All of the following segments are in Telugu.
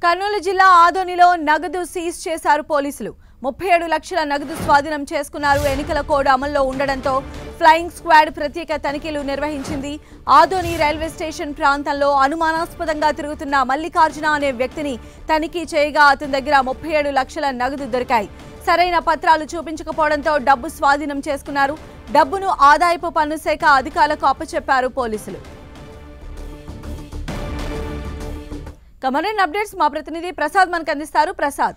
కర్నూలు జిల్లా ఆదోనిలో నగదు సీజ్ చేశారు పోలీసులు ముప్పై ఏడు లక్షల నగదు స్వాధీనం చేసుకున్నారు ఎన్నికల కోడ్ అమల్లో ఉండడంతో ఫ్లయింగ్ స్క్వాడ్ ప్రత్యేక తనిఖీలు నిర్వహించింది ఆదోని రైల్వే స్టేషన్ ప్రాంతంలో అనుమానాస్పదంగా తిరుగుతున్న మల్లికార్జున అనే వ్యక్తిని తనిఖీ చేయగా అతని దగ్గర ముప్పై ఏడు లక్షల నగదు దొరికాయి సరైన పత్రాలు చూపించకపోవడంతో డబ్బు స్వాధీనం చేసుకున్నారు డబ్బును ఆదాయపు పన్ను శాఖ అధికారులకు అప్పచెప్పారు పోలీసులు ఇక మరిన్ని అప్డేట్స్ మా ప్రతినిధి ప్రసాద్ మనకు అందిస్తారు ప్రసాద్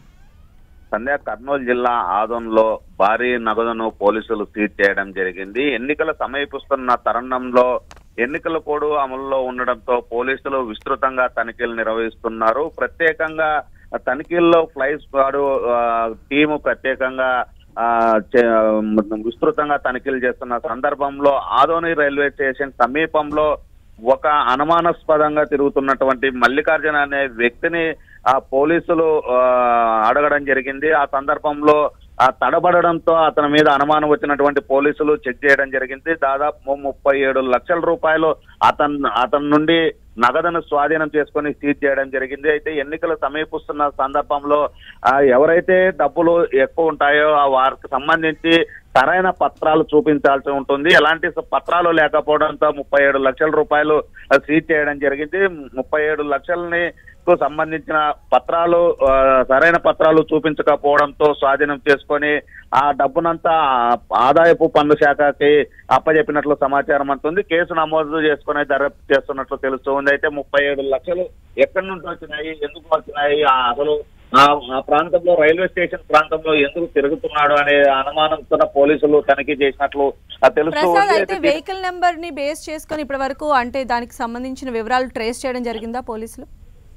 సంధ్య కర్నూలు జిల్లా ఆదోన్లో భారీ నగదును పోలీసులు సీజ్ చేయడం జరిగింది ఎన్నికల సమీపిస్తున్న తరుణంలో ఎన్నికల కోడ్ అమల్లో ఉండడంతో పోలీసులు విస్తృతంగా తనిఖీలు నిర్వహిస్తున్నారు ప్రత్యేకంగా తనిఖీల్లో ఫ్లై స్క్వాడ్ ఆ, టీము ప్రత్యేకంగా ఆ, చే- విస్తృతంగా తనిఖీలు చేస్తున్న సందర్భంలో ఆదోని రైల్వే స్టేషన్ సమీపంలో ఒక అనుమానాస్పదంగా తిరుగుతున్నటువంటి మల్లికార్జున అనే వ్యక్తిని ఆ పోలీసులు ఆ, అడగడం జరిగింది ఆ సందర్భంలో ఆ తడబడడంతో అతని మీద అనుమానం వచ్చినటువంటి పోలీసులు చెక్ చేయడం జరిగింది దాదాపు ముప్పై ఏడు లక్షల రూపాయలు అతను అతని నుండి నగదును స్వాధీనం చేసుకొని సీజ్ చేయడం జరిగింది అయితే ఎన్నికలు సమీపిస్తున్న సందర్భంలో ఆ, ఎవరైతే డబ్బులు ఎక్కువ ఉంటాయో ఆ వారికి సంబంధించి సరైన పత్రాలు చూపించాల్సి ఉంటుంది ఎలాంటి పత్రాలు లేకపోవడంతో ముప్పై ఏడు లక్షల రూపాయలు ఆ, సీజ్ చేయడం జరిగింది ముప్పై ఏడు లక్షలని కు సంబంధించిన పత్రాలు ఆ, సరైన పత్రాలు చూపించకపోవడంతో స్వాధీనం చేసుకొని ఆ డబ్బునంతా ఆదాయపు పన్ను శాఖకి అప్పజెప్పినట్లు సమాచారం అంటుంది కేసు నమోదు చేసుకుని దర్యాప్తు చేస్తున్నట్లు తెలుస్తుంది అయితే ముప్పై ఏడు లక్షలు ఎక్కడి నుంచి వచ్చినాయి ఎందుకు వచ్చినాయి ఆ అసలు ఆ ఆ ప్రాంతంలో రైల్వే స్టేషన్ ప్రాంతంలో ఎందుకు తిరుగుతున్నాడు అనే అనుమానంతో పోలీసులు తనిఖీ చేసినట్లు ఆ తెలుస్తూ ప్రసాద్ ఉంది అయితే అయితే వెహికల్ నెంబర్ ని బేస్ చేసుకొని ఇప్పటి వరకు అంటే దానికి సంబంధించిన వివరాలు ట్రేస్ చేయడం జరిగిందా పోలీసులు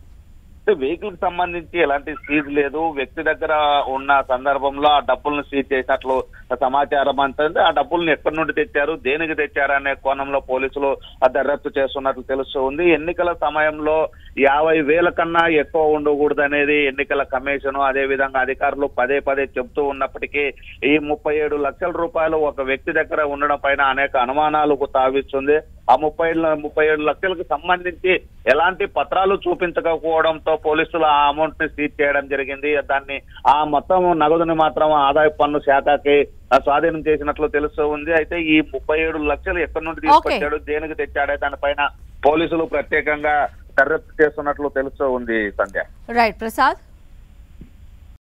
వెహికల్ కి సంబంధించి ఎలాంటి సీజ్ లేదు వ్యక్తి దగ్గర ఉన్న సందర్భంలో ఆ డబ్బులను సీజ్ చేసినట్లు సమాచారం అంటుంది ఆ డబ్బులను ఎక్కడి నుండి తెచ్చారు దేనికి తెచ్చారు అనే కోణంలో పోలీసులు ఆ దర్యాప్తు చేస్తున్నట్లు తెలుస్తూ ఉంది ఎన్నికల సమయంలో యాభై వేల కన్నా ఎక్కువ ఉండకూడదు అనేది ఎన్నికల కమిషన్ అదే విధంగా అధికారులు పదే పదే చెబుతూ ఉన్నప్పటికీ ఈ ముప్పై ఏడు లక్షల రూపాయలు ఒక వ్యక్తి దగ్గర ఉండడం పైన అనేక అనుమానాలకు తావిస్తుంది ఆ ముప్పై ముప్పై ఏడు లక్షలకు సంబంధించి ఎలాంటి పత్రాలు చూపించకపోవడంతో పోలీసులు ఆ అమౌంట్ ని సీజ్ చేయడం జరిగింది దాన్ని ఆ మొత్తం నగదుని మాత్రం ఆదాయ పన్ను శాఖకి ఆ, స్వాధీనం చేసినట్లు తెలుస్తూ ఉంది అయితే ఈ ముప్పై ఏడు లక్షలు ఎక్కడి నుండి తీసుకొచ్చాడు దేనికి తెచ్చాడే దానిపైన పోలీసులు ప్రత్యేకంగా దర్యాప్తు చేస్తున్నట్లు తెలుస్తూ ఉంది సంధ్య రైట్ ప్రసాద్